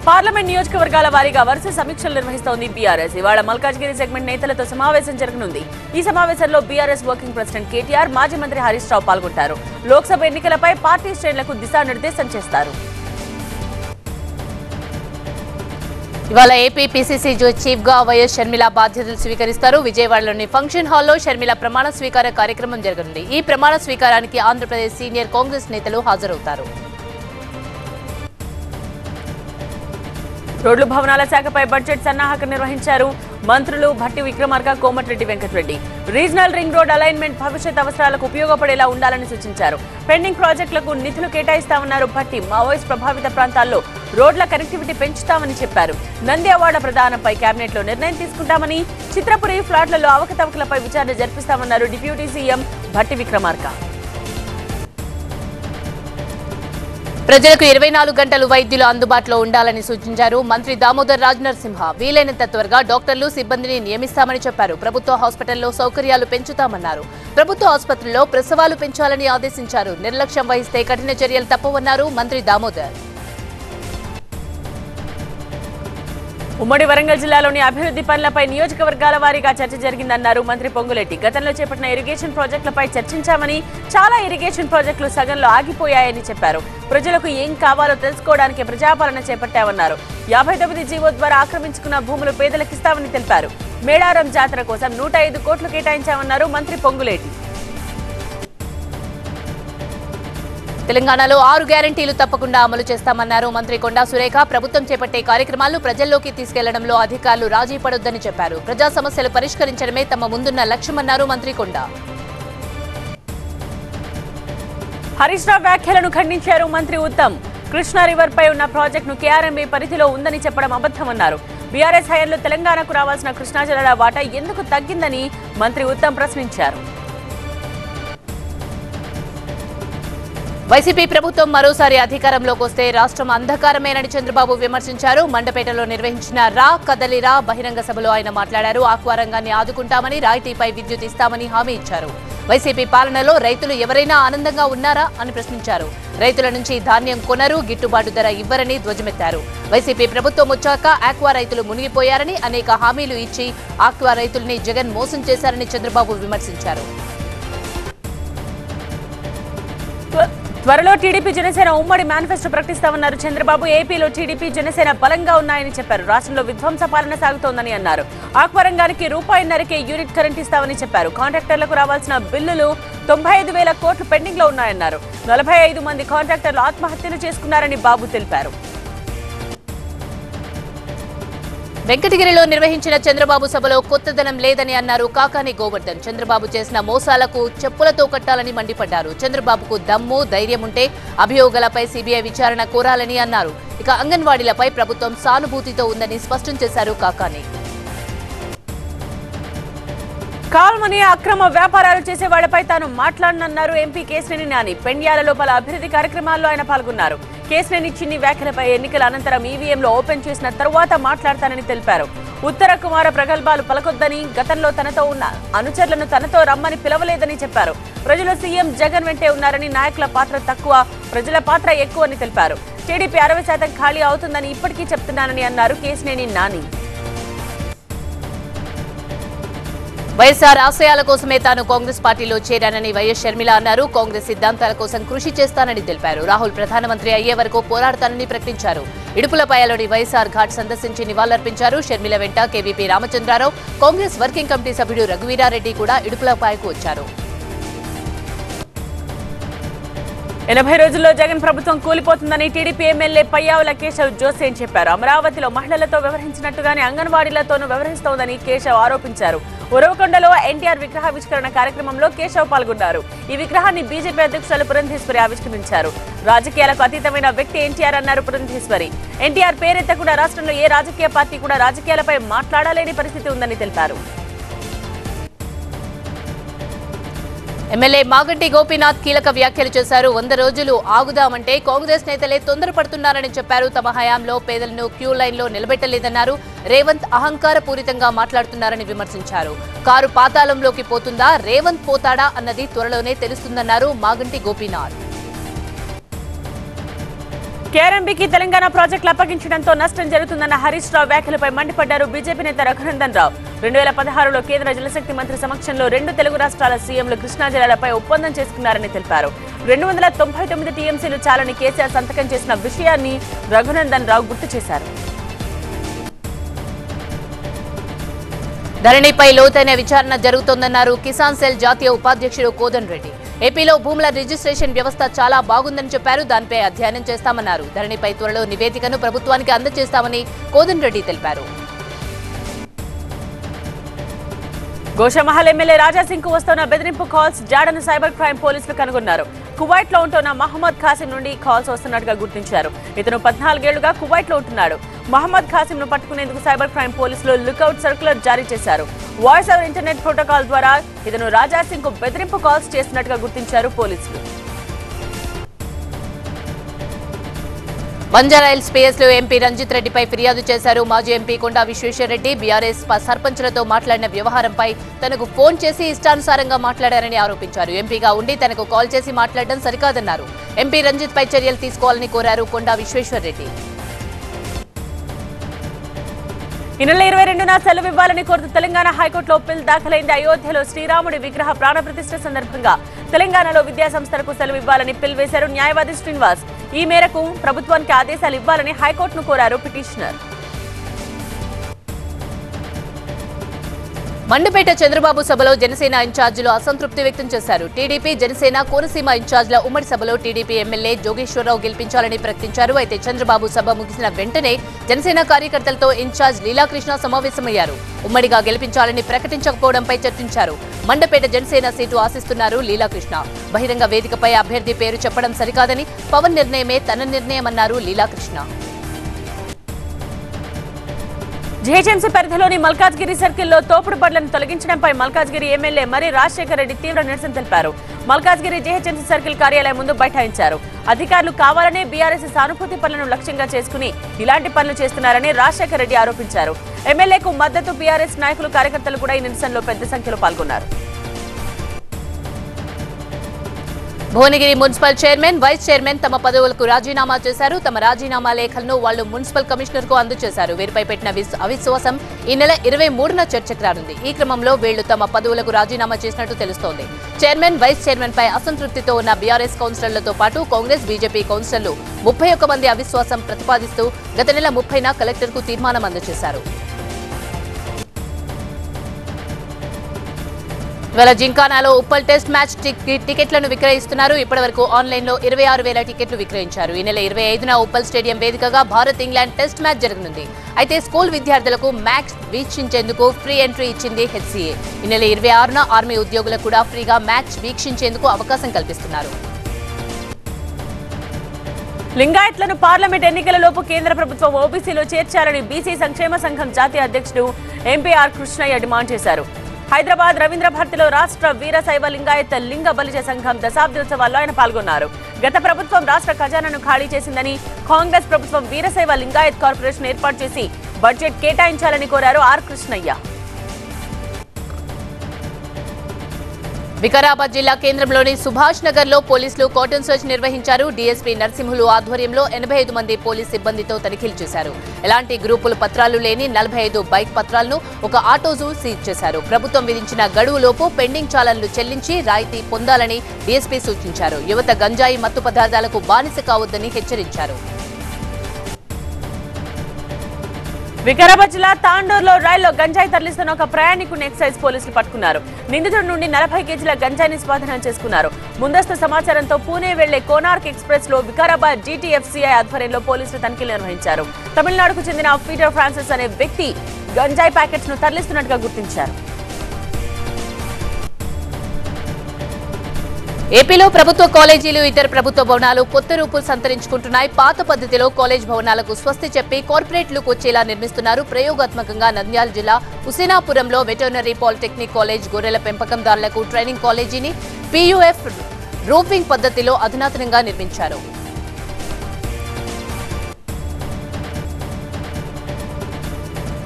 parliament నియోజకవర్గాల వారీగా వరుస సమీక్షలు నిర్వహిస్తోంది బీఆర్ఎస్ ఇవాళ మల్కాజ్గిరి సెగ్మెంట్ నేతలతో సమావేశం జరగనుంది ఈ సమావేశంలో బీఆర్ఎస్ వర్కింగ్ ప్రెసిడెంట్ కేటీఆర్ మాజీ మంత్రి హరీష్ రావు పాల్గొంటారు లోక్సభ ఎన్నికలపై పార్టీ శ్రేణులకు దిశానిర్దేశం చేస్తారు ఇవాళ ఏపీ పీసీసీ చీఫ్ గా వైఎస్ షర్మిల బాధ్యతలు స్వీకరిస్తారు విజయవాడలోని ఫంక్షన్ హాల్లో షర్మిల ప్రమాణ స్వీకార కార్యక్రమం జరగనుంది ఈ ప్రమాణ స్వీకారానికి ఆంధ్రప్రదేశ్ సీనియర్ కాంగ్రెస్ నేతలు హాజరవుతారు రోడ్లు భవనాల శాఖపై బడ్జెట్ సన్నాహకం నిర్వహించారు మంత్రులు Bhatti Vikramarka Komatireddy Venkatreddy regional ring road alignment భవిష్యత్ అవసరాలకు ఉపయోగపడేలా ఉండాలని సూచించారు పెండింగ్ ప్రాజెక్టులకు నిధులు కేటాయిస్తామన్నారు భట్టి మావోయిస్ట్ ప్రభావిత ప్రాంతాల్లో రోడ్ల కనెక్టివిటీ పెంచుతామని చెప్పారు నంద్యావాడ ప్రధానంపై కేబినెట్ లో నిర్ణయం తీసుకుంటామని చిత్రపురి ఫ్లాట్లలో అవకతవకలపై విచారణ జరిపిస్తామన్నారు డిప్యూటీ సీఎం భట్టి విక్రమార్క ప్రజలకు ఇరవై నాలుగు గంటలు వైద్యులు అందుబాటులో ఉండాలని సూచించారు మంత్రి దామోదర్ రాజ్ నరసింహ వీలైనంత త్వరగా డాక్టర్లు సిబ్బందిని నియమిస్తామని చెప్పారు ప్రభుత్వ హాస్పిటల్లో సౌకర్యాలు పెంచుతామన్నారు ప్రభుత్వ ఆసుపత్రుల్లో ప్రసవాలు పెంచాలని ఆదేశించారు నిర్లక్ష్యం వహిస్తే కఠిన చర్యలు తప్పవన్నారు మంత్రి దామోదర్ ఉమ్మడి వరంగల్ జిల్లాలోని అభివృద్ధి పనులపై నియోజకవర్గాల వారీగా చర్చ జరిగిందన్నారు మంత్రి పొంగులెట్టి గతంలో చేపట్టిన ఇరిగేషన్ ప్రాజెక్టులపై చర్చించామని చాలా ఇరిగేషన్ ప్రాజెక్టులు సగంలో ఆగిపోయాయని చెప్పారు ప్రజలకు ఏం కావాలో తెలుసుకోవడానికి ప్రజాపాలన చేపట్టామన్నారు యాభై తొమ్మిది జీవో ద్వారా ఆక్రమించుకున్న భూములు పేదలకిస్తామని తెలిపారు మేడారం జాతర కోసం నూట ఐదు కోట్లు కేటాయించామన్నారు మంత్రి పొంగులేటి తెలంగాణలో ఆరు గ్యారంటీలు తప్పకుండా అమలు చేస్తామన్నారు మంత్రి కొండా సురేఖ ప్రభుత్వం చేపట్టే కార్యక్రమాలు ప్రజల్లోకి తీసుకెళ్లడంలో అధికారులు రాజీ పడొద్దని చెప్పారు ప్రజా సమస్యలు పరిష్కరించడమే తమ ముందున్న లక్ష్యమన్నారు మంత్రి కొండా హరీష్ రావు వ్యాఖ్యలను ఖండించారు మంత్రి ఉత్తమ్ కృష్ణా రివర్ పై ఉన్న ప్రాజెక్టును కేఆర్ఎంబీ పరిధిలో ఉందని చెప్పడం అబద్ధమన్నారు బీఆర్ఎస్ హయాంలో తెలంగాణకు రావాల్సిన కృష్ణా జలాల వాటా ఎందుకు తగ్గిందని మంత్రి ఉత్తమ్ ప్రశ్నించారు వైసీపీ ప్రభుత్వం మరోసారి అధికారంలోకి వస్తే రాష్ట్రం అంధకారమేనని చంద్రబాబు విమర్శించారు మండపేటలో నిర్వహించిన రా కదలిరా బహిరంగ సభలో ఆయన మాట్లాడారు ఆక్వా రంగాన్ని ఆదుకుంటామని రాయితీపై విద్యుత్ ఇస్తామని హామీ ఇచ్చారు వైసీపీ పాలనలో రైతులు ఎవరైనా ఆనందంగా ఉన్నారా అని ప్రశ్నించారు రైతుల నుంచి ధాన్యం కొనరు గిట్టుబాటు ధర ఇవ్వరని ధ్వజమెత్తారు వైసీపీ ప్రభుత్వం వచ్చాక ఆక్వా రైతులు మునిగిపోయారని అనేక హామీలు ఇచ్చి ఆక్వా రైతుల్ని జగన్ మోసం చేశారని చంద్రబాబు విమర్శించారు త్వ- త్వరలో టీడీపీ జనసేన ఉమ్మడి మేనిఫెస్టో ప్రకటిస్తామన్నారు చంద్రబాబు ఏపీలో టీడీపీ జనసేన బలంగా ఉన్నాయని చెప్పారు రాష్ట్రంలో విధ్వంస పాలన సాగుతోందని అన్నారు ఆక్వా రంగానికి రూపాయిన్నరకే యూనిట్ కరెంట్ ఇస్తామని చెప్పారు కాంట్రాక్టర్లకు రావాల్సిన బిల్లులు తొంభై ఐదు వేల కోట్లు పెండింగ్ లో ఉన్నాయన్నారు నలభై ఐదు మంది కాంట్రాక్టర్లు ఆత్మహత్యలు చేసుకున్నారని బాబు తెలిపారు వెంకటగిరిలో నిర్వహించిన చంద్రబాబు సభలో కొత్తదనం లేదని అన్నారు కాకాని గోవర్ధన్ చంద్రబాబు చేసిన మోసాలకు చెప్పులతో కట్టాలని మండిపడ్డారు చంద్రబాబుకు దమ్ము ధైర్యం ఉంటే అభియోగాలపై సీబీఐ విచారణ కోరాలని అన్నారు ఇక అంగన్వాడీలపై ప్రభుత్వం సానుభూతితో ఉందని స్పష్టం చేశారు కాకాని కాల్మని అక్రమ వ్యాపారాలు చేసే వాళ్లపై తాను మాట్లాడనన్నారు ఎంపీ కేశినేని నాని పెండ్యాలలో పలు అభివృద్ధి కార్యక్రమాల్లో ఆయన పాల్గొన్నారు కేశినేని చిన్ని వ్యాఖ్యలపై ఎన్నికల అనంతరం ఈవీఎంలో ఓపెన్ చేసిన తరువాత మాట్లాడతానని తెలిపారు ఉత్తర కుమార ప్రగల్భాలు పలకొద్దని గతంలో తనతో ఉన్న అనుచరులను తనతో రమ్మని పిలవలేదని చెప్పారు ప్రజలు సీఎం జగన్ వెంటే ఉన్నారని నాయకుల పాత్ర తక్కువ ప్రజల పాత్ర ఎక్కువ అని తెలిపారు టీడీపీ అరవై శాతం ఖాళీ అవుతుందని ఇప్పటికీ చెప్తున్నానని అన్నారు కేశినేని నాని వైఎస్ఆర్ ఆశయాల కోసమే తాను కాంగ్రెస్ పార్టీలో చేరానని వైఎస్ షర్మిల అన్నారు కాంగ్రెస్ సిద్ధాంతాల కోసం కృషి చేస్తానని తెలిపారు రాహుల్ ప్రధానమంత్రి అయ్యే వరకు పోరాడతానని ప్రకటించారు ఇడుపులపాయలోని వైఎస్ఆర్ ఘాట్ సందర్శించి నివాళులర్పించారు షర్మిల వెంట కేవీపీ రామచంద్రారావు కాంగ్రెస్ వర్కింగ్ కమిటీ సభ్యుడు రఘువీరారెడ్డి కూడా ఇడుపులపాయకు వచ్చారు ఎనభై రోజుల్లో జగన్ ప్రభుత్వం కూలిపోతుందని టీడీపీ ఎమ్మెల్యే పయ్యావుల కేశవ్ జోసేన్ చెప్పారు అమరావతిలో మహిళలతో వ్యవహరించినట్టుగానే అంగన్వాడీలతోనూ వ్యవహరిస్తోందని కేశవ్ ఆరోపించారు ఉరవకొండలో ఎన్టీఆర్ విగ్రహావిష్కరణ కార్యక్రమంలో కేశవ్ పాల్గొన్నారు ఈ విగ్రహాన్ని బీజేపీ అధ్యక్షురాలు పురంధేశ్వరి ఆవిష్కరించారు రాజకీయాలకు అతీతమైన వ్యక్తి ఎన్టీఆర్ అన్నారు పురంధేశ్వరి ఎన్టీఆర్ పేరెత్తకుండా రాష్ట్రంలో ఏ రాజకీయ పార్టీ కూడా రాజకీయాలపై మాట్లాడలేని పరిస్థితి ఉందని తెలిపారు ఎమ్మెల్యే మాగంటి గోపీనాథ్ కీలక వ్యాఖ్యలు చేశారు వంద రోజులు ఆగుదామంటే కాంగ్రెస్ నేతలే తొందరపడుతున్నారని చెప్పారు తమ హయాంలో పేదలను క్యూ లైన్లో నిలబెట్టలేదన్నారు రేవంత్ అహంకారపూరితంగా మాట్లాడుతున్నారని విమర్శించారు కారు పాతాళంలోకి పోతుందా రేవంత్ పోతాడా అన్నది త్వరలోనే తెలుస్తుందన్నారు మాగంటి గోపీనాథ్ కేఆర్ఎంబీకి తెలంగాణ ప్రాజెక్టులు అప్పగించడంతో నష్టం జరుగుతుందన్న హరీష్ రావు వ్యాఖ్యలపై మండిపడ్డారు బీజేపీ నేత రఘునందన్ రావు రెండు వేల పదహారులో కేంద్ర జలశక్తి మంత్రి సమక్షంలో రెండు తెలుగు రాష్ట్రాల సీఎంలు కృష్ణా జలాలపై ఒప్పందం చేసుకున్నారని తెలిపారు రెండు వందల తొంభై తొమ్మిది టీఎంసీలు చాలని కేసీఆర్ సంతకం చేసిన విషయాన్ని రఘునందన్ రావు గుర్తు చేశారు ధరణిపై లోతైన విచారణ జరుగుతోందన్నారు కిసాన్ సెల్ జాతీయ ఉపాధ్యక్షుడు కోదన్ రెడ్డి ఏపీలో భూముల రిజిస్ట్రేషన్ వ్యవస్థ చాలా బాగుందని చెప్పారు దానిపై అధ్యయనం చేస్తామన్నారు ధరణిపై త్వరలో నివేదికను ప్రభుత్వానికి అందజేస్తామని కోదన్ రెడ్డి తెలిపారు గోషమహల్ ఎమ్మెల్యే రాజాసింగ్ కు వస్తున్న బెదిరింపు కాల్స్ జాడను సైబర్ క్రైమ్ పోలీసులు కనుగొన్నారు కువైట్ లో ఉంటున్న మహమ్మద్ ఖాసిం నుండి కాల్స్ వస్తున్నట్టుగా గుర్తించారు ఇతను పద్నాలుగేళ్లుగా కువైట్ లో ఉంటున్నాడు మహమ్మద్ ఖాసిం ను పట్టుకునేందుకు సైబర్ క్రైమ్ పోలీసులు లుకౌట్ సర్క్యులర్ జారీ చేశారు వాయిస్ ఓవర్ ఇంటర్నెట్ ప్రోటోకాల్ ద్వారా ఇతను రాజాసింగ్ కు బెదిరింపు కాల్స్ చేస్తున్నట్టుగా గుర్తించారు పోలీసులు బంజారాయిల్స్ పిఎస్ లో ఎంపీ రంజిత్ రెడ్డిపై ఫిర్యాదు చేశారు మాజీ ఎంపీ కొండా విశ్వేశ్వరరెడ్డి బీఆర్ఎస్ ప- సర్పంచులతో మాట్లాడిన వ్యవహారంపై తనకు ఫోన్ చేసి ఇష్టానుసారంగా మాట్లాడారని ఆరోపించారు ఎంపీగా ఉండి తనకు కాల్ చేసి మాట్లాడడం సరికాదన్నారు ఎంపీ రంజిత్ పై చర్యలు తీసుకోవాలని కోరారు కొండా విశ్వేశ్వరరెడ్డి ఈ నెల ఇరవై రెండున సెలవు ఇవ్వాలని కోరుతూ తెలంగాణ హైకోర్టులో పిల్ దాఖలైంది అయోధ్యలో శ్రీరాముడి విగ్రహ ప్రాణ ప్రతిష్ఠ సందర్భంగా తెలంగాణలో విద్యా సంస్థలకు సెలవు ఇవ్వాలని పిల్ వేశారు న్యాయవాది శ్రీనివాస్ ఈ మేరకు ప్రభుత్వానికి ఆదేశాలు ఇవ్వాలని హైకోర్టును కోరారు పిటిషనర్ మండపేట చంద్రబాబు సభలో జనసేన ఇన్ఛార్జీలు అసంతృప్తి వ్యక్తం చేశారు టీడీపీ జనసేన కోనసీమ ఇన్ఛార్జ్ల ఉమ్మడి సభలో టీడీపీ ఎమ్మెల్యే జోగేశ్వరరావు గెలిపించాలని ప్రకటించారు అయితే చంద్రబాబు సభ ముగిసిన వెంటనే జనసేన కార్యకర్తలతో ఇన్ఛార్జ్ లీలాకృష్ణ సమావేశమయ్యారు ఉమ్మడిగా గెలిపించాలని ప్రకటించకపోవడంపై చర్చించారు మండపేట జనసేన సీటు ఆశిస్తున్నారు లీలాకృష్ణ బహిరంగ వేదికపై అభ్యర్థి పేరు చెప్పడం సరికాదని పవన్ నిర్ణయమే తన నిర్ణయమన్నారు లీలాకృష్ణ జీహెచ్ఎంసీ పరిధిలోని మల్కాజ్గిరి సర్కిల్లో తోపుడు బండ్లను తొలగించడంపై మల్కాజ్గిరి ఎమ్మెల్యే మరి రాజశేఖర రెడ్డి తీవ్ర నిరసన తెలిపారు మల్కాజ్గిరి జీహెచ్ఎంసీ సర్కిల్ కార్యాలయం ముందు బైఠాయించారు అధికారులు కావాలనే బీఆర్ఎస్ సానుభూతి పనులను లక్ష్యంగా చేసుకుని ఇలాంటి పనులు చేస్తున్నారని రాజశేఖర రెడ్డి ఆరోపించారు ఎమ్మెల్యేకు మద్దతు బీఆర్ఎస్ నాయకులు కార్యకర్తలు కూడా ఈ నిరసనలో పెద్ద సంఖ్యలో పాల్గొన్నారు Bhuvanagiri municipal chairman vice chairman తమ పదవులకు రాజీనామా చేశారు తమ రాజీనామా లేఖలను వాళ్లు మున్సిపల్ కమిషనర్ కు అందజేశారు వీరిపై పెట్టిన విస్- అవిశ్వాసం ఈ నెల ఇరవై మూడున చర్చకు రానుంది ఈ క్రమంలో వీళ్లు తమ పదవులకు రాజీనామా చేసినట్టు తెలుస్తోంది చైర్మన్ వైస్ చైర్మన్ పై అసంతృప్తితో ఉన్న బీఆర్ఎస్ కౌన్సిలర్లతో పాటు కాంగ్రెస్ బీజేపీ కౌన్సిలర్లు ముప్పై ఒక్క మంది అవిశ్వాసం ప్రతిపాదిస్తూ గత నెల ముప్పైన కలెక్టర్కు తీర్మానం అందజేశారు ఇవాళ జింకానాలో ఉప్పల్ టెస్ట్ మ్యాచ్ టిక్- టికెట్లను విక్రయిస్తున్నారు ఇప్పటివరకు ఆన్లైన్లో ఇరవై ఆరు వేల టికెట్లు విక్రయించారు ఈ నెల ఇరవై ఐదున ఉప్పల్ స్టేడియం వేదికగా భారత్ ఇంగ్లాండ్ టెస్ట్ మ్యాచ్ జరగనుంది అయితే స్కూల్ విద్యార్థులకు మ్యాచ్ వీక్షించేందుకు ఫ్రీ ఎంట్రీ ఇచ్చింది హెచ్సీఏ ఈ నెల ఇరవై ఆరున ఆర్మీ ఉద్యోగులకు కూడా ఫ్రీగా మ్యాచ్ వీక్షించేందుకు అవకాశం కల్పిస్తున్నారు లింగాయత్లను పార్లమెంట్ ఎన్నికలలోపు కేంద్ర ప్రభుత్వం ఓబీసీలో చేర్చాలని బీసీ సంక్షేమ సంఘం జాతీయ అధ్యక్షుడు ఎంపీఆర్ కృష్ణయ్య డిమాండ్ చేశారు హైదరాబాద్ రవీంద్ర భారతిలో రాష్ట్ర వీరశైవ లింగాయత్ లింగ బలిజ సంఘం దశాబ్దోత్సవాల్లో ఆయన పాల్గొన్నారు గత ప్రభుత్వం రాష్ట్ర ఖజానాను ఖాళీ చేసిందని కాంగ్రెస్ ప్రభుత్వం వీరశైవ లింగాయత్ కార్పొరేషన్ ఏర్పాటు చేసి బడ్జెట్ కేటాయించాలని కోరారు ఆర్ కృష్ణయ్య వికారాబాద్ జిల్లా కేంద్రంలోని సుభాష్ నగర్ లో పోలీసులు కాటన్ సర్చ్ నిర్వహించారు డీఎస్పీ నరసింహులు ఆధ్వర్యంలో ఎనభై ఐదు మంది పోలీస్ సిబ్బందితో తనిఖీలు చేశారు ఎలాంటి గ్రూపులు పత్రాలు లేని నలభై ఐదు బైక్ పత్రాలను ఒక ఆటోజు సీజ్ చేశారు ప్రభుత్వం విధించిన గడువులోపు పెండింగ్ చాలన్లు చెల్లించి రాయితీ పొందాలని డీఎస్పీ సూచించారు యువత గంజాయి మత్తు పదార్థాలకు బానిస కావద్దని హెచ్చరించారు వికారాబాద్ జిల్లా తాండూరులో రైల్లో గంజాయి తరలిస్తున్న ఒక ప్రయాణికుడిని ఎక్సైజ్ పోలీసులు పట్టుకున్నారు నిందితుడి నుండి నలభై కేజీల గంజాయిని స్వాధీనం చేసుకున్నారు ముందస్తు సమాచారంతో పూణే వెళ్లే కోనార్క్ ఎక్స్ప్రెస్ లో వికారాబాద్ జీటీఎఫ్సీఐ ఆధ్వర్యంలో పోలీసులు తనిఖీలు నిర్వహించారు తమిళనాడుకు చెందిన పీటర్ ఫ్రాన్సిస్ అనే వ్యక్తి గంజాయి ప్యాకెట్స్ ను తరలిస్తున్నట్టుగా గుర్తించారు ఏపీలో ప్రభుత్వ కాలేజీలు ఇతర ప్రభుత్వ భవనాలు కొత్త రూపులు సంతరించుకుంటున్నాయి పాత పద్ధతిలో కాలేజ్ భవనాలకు స్వస్తి చెప్పి కార్పొరేట్ లుక్ వచ్చేలా నిర్మిస్తున్నారు ప్రయోగాత్మకంగా నంద్యాల జిల్లా హుసేనాపురంలో వెటర్నరీ పాలిటెక్నిక్ కాలేజ్ గొర్రెల పెంపకందారులకు ట్రైనింగ్ కాలేజీని పీయూఎఫ్ రూఫింగ్ పద్ధతిలో అధునాతనంగా నిర్మించారు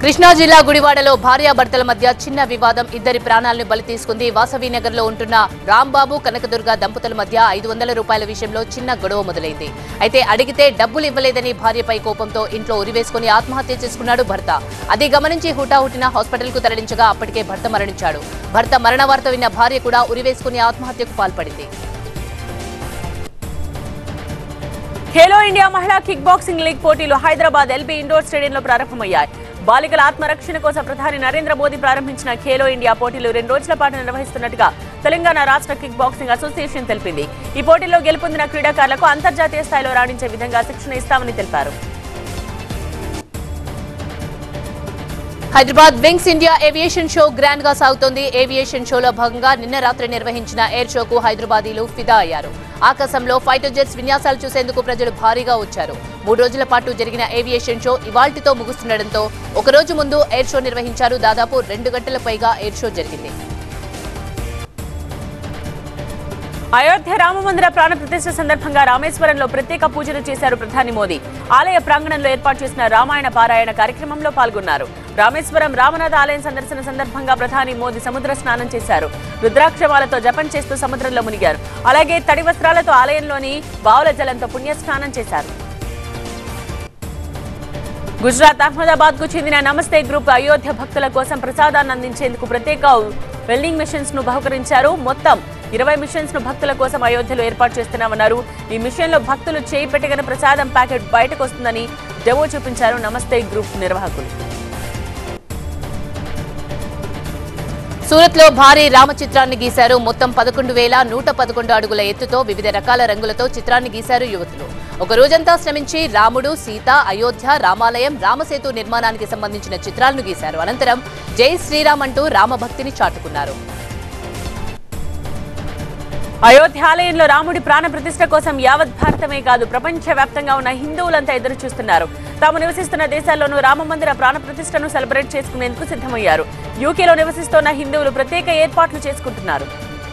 కృష్ణా జిల్లా గుడివాడలో భార్యాభర్తల మధ్య చిన్న వివాదం ఇద్దరి ప్రాణాలను బలి తీసుకుంది వాసవి నగర్ లో ఉంటున్న రాంబాబు కనకదుర్గ దంపతుల మధ్య ఐదు వందల రూపాయల విషయంలో చిన్న గొడవ మొదలైంది అయితే అడిగితే డబ్బులు ఇవ్వలేదని భార్యపై కోపంతో ఇంట్లో ఉరివేసుకుని ఆత్మహత్య చేసుకున్నాడు భర్త అది గమనించి హుటాహుటిన హాస్పిటల్ కు తరలించగా అప్పటికే భర్త మరణించాడు భర్త మరణ వార్త విన్న భార్య కూడా ఉరివేసుకుని ఆత్మహత్యకు పాల్పడింది ఖేలో ఇండియా మహిళా కిక్ బాక్సింగ్ లీగ్ పోటీలు హైదరాబాద్ ఎల్బీ ఇండోర్ స్టేడియంలో ప్రారంభమయ్యాయి బాలికల ఆత్మరక్షణ కోసం ప్రధాని నరేంద్ర మోదీ ప్రారంభించిన ఖేలో ఇండియా పోటీలు రెండు రోజుల పాటు నిర్వహిస్తున్నట్టుగా తెలంగాణ రాష్ట్ర కిక్ బాక్సింగ్ అసోసియేషన్ తెలిపింది ఈ పోటీల్లో గెలుపొందిన క్రీడాకారులకు అంతర్జాతీయ స్థాయిలో రాణించే విధంగా శిక్షణ ఇస్తామని తెలిపారు Hyderabad wings India aviation show grand గా సాగుతోంది ఏవియేషన్ షోలో భాగంగా నిన్న రాత్రి నిర్వహించిన ఎయిర్ షోకు హైదరాబాదీలు ఫిదా అయ్యారు ఆకాశంలో ఫైటర్ జెట్స్ విన్యాసాలు చూసేందుకు ప్రజలు భారీగా వచ్చారు మూడు రోజుల పాటు జరిగిన ఏవియేషన్ షో ఇవాల్టితో ముగుస్తుండటంతో ఒక రోజు ముందు ఎయిర్ షో నిర్వహించారు దాదాపు రెండు గంటల పైగా ఎయిర్ షో జరిగింది అయోధ్య రామమందిర ప్రాణ ప్రతిష్ఠ సందర్భంగా రామేశ్వరంలో ప్రత్యేక పూజలు చేశారు ప్రధాని మోదీ ఆలయ ప్రాంగణంలో ఏర్పాటు చేసిన రామాయణ పారాయణ కార్యక్రమంలో పాల్గొన్నారు రామేశ్వరం రామనాథ ఆలయం సందర్శన సందర్భంగా ప్రధాని మోదీ సముద్ర స్నానం చేశారు రుద్రాక్షమాలతో జపం చేస్తూ సముద్రంలో మునిగారు అలాగే తడి వస్త్రాలతో ఆలయంలోని బావుల జలంతో పుణ్యస్నానం చేశారు గుజరాత్ అహ్మదాబాద్ కు చెందిన నమస్తే గ్రూప్ అయోధ్య భక్తుల కోసం ప్రసాదాన్ని అందించేందుకు ప్రత్యేక వెల్డింగ్ మిషన్స్ ను బహుకరించారు మొత్తం ఇరవై మిషన్స్ ను భక్తుల కోసం అయోధ్యలో ఏర్పాటు చేస్తున్నామన్నారు ఈ మిషన్ లో భక్తులు చేయి పెట్టగల ప్రసాదం ప్యాకెట్ బయటకు వస్తుందని డెమో చూపించారు నమస్తే గ్రూప్ నిర్వాహకులు సూరత్ లో భారీ రామ చిత్రాన్ని గీశారు మొత్తం పదకొండు వేల నూట పదకొండు అడుగుల ఎత్తుతో వివిధ రకాల రంగులతో చిత్రాన్ని గీశారు యువతులు ఒక రోజంతా శ్రమించి రాముడు సీత అయోధ్య రామాలయం రామసేతు నిర్మాణానికి సంబంధించిన చిత్రాలను గీశారు అనంతరం జై శ్రీరామ్ అంటూ రామభక్తిని చాటుకున్నారు అయోధ్య ఆలయంలో రాముడి ప్రాణ ప్రతిష్ఠ కోసం యావత్ భారతమే కాదు ప్రపంచ వ్యాప్తంగా ఉన్న హిందువులంతా ఎదురు చూస్తున్నారు తాము నివసిస్తున్న దేశాల్లోనూ రామ మందిర ప్రాణ ప్రతిష్టను సెలబ్రేట్ చేసుకునేందుకు సిద్ధమయ్యారు యూకేలో నివసిస్తున్న హిందువులు ప్రత్యేక ఏర్పాట్లు చేసుకుంటున్నారు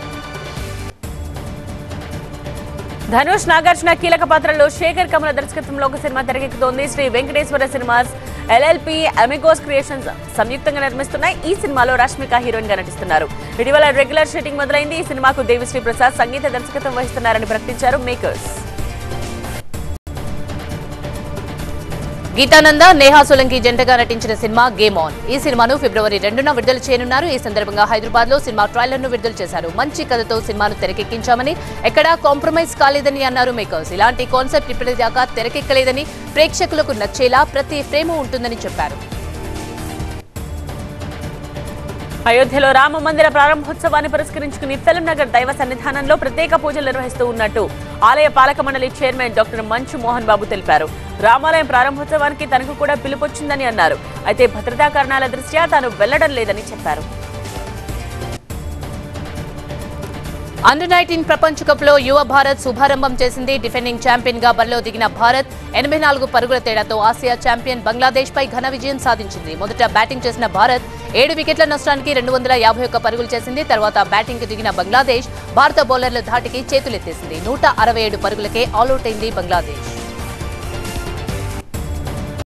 ధనుష్ నాగార్జున కీలక పాత్రలో శేఖర్ కమల దర్శకత్వంలో ఒక సినిమా తెరకెక్కుతోంది Sri Venkateswara cinemas LLP Amigos creations సంయుక్తంగా నిర్మిస్తున్నాయి ఈ సినిమాలో రష్మిక హీరోయిన్ గా నటిస్తున్నారు ఇటీవల రెగ్యులర్ షూటింగ్ మొదలైంది ఈ సినిమాకు దేవిశ్రీ ప్రసాద్ సంగీత దర్శకత్వం వహిస్తున్నారని ప్రకటించారు మేకర్స్ గీతానంద నేహా సోలంకి జంటగా నటించిన సినిమా గేమ్ ఆన్ ఈ సినిమాను ఫిబ్రవరి రెండున విడుదల చేయనున్నారు ఈ సందర్భంగా హైదరాబాద్ లో సినిమా ట్రైలర్ ను విడుదల చేశారు మంచి కథతో సినిమాను తెరకెక్కించామని ఎక్కడా కాంప్రమైజ్ కాలేదని అన్నారు మేకర్స్ ఇలాంటి కాన్సెప్ట్ ఇప్పటిదాకా తెరకెక్కలేదని ప్రేక్షకులకు నచ్చేలా ప్రతి ఫ్రేమ్ ఉంటుందని చెప్పారు అయోధ్యలో రామ మందిర ప్రారంభోత్సవాన్ని పురస్కరించుకుని ఫిల్మ్ నగర్ దైవ సన్నిధానంలో ప్రత్యేక పూజలు నిర్వహిస్తూ ఉన్నట్టు ఆలయ పాలక మండలి చైర్మన్ డాక్టర్ మంచు మోహన్ బాబు తెలిపారు రామాలయం ప్రారంభోత్సవానికి తనకు కూడా పిలుపొచ్చిందని అన్నారు అయితే భద్రతా కారణాల దృష్ట్యా తాను వెళ్లడం లేదని చెప్పారు అండర్ నైన్టీన్ ప్రపంచ కప్ లో యువ భారత్ శుభారంభం చేసింది డిఫెండింగ్ ఛాంపియన్ గా బరిలో దిగిన భారత్ ఎనభై నాలుగు పరుగుల తేడాతో ఆసియా ఛాంపియన్ బంగ్లాదేశ్ పై ఘన విజయం సాధించింది మొదట బ్యాటింగ్ చేసిన భారత్ ఏడు వికెట్ల నష్టానికి రెండు వందల యాభై ఒక్క పరుగులు చేసింది తర్వాత బ్యాటింగ్ కు దిగిన బంగ్లాదేశ్ భారత బౌలర్ల ధాటికి చేతులెత్తేసింది నూట అరవై ఏడు పరుగులకే ఆల్అౌట్ అయింది బంగ్లాదేశ్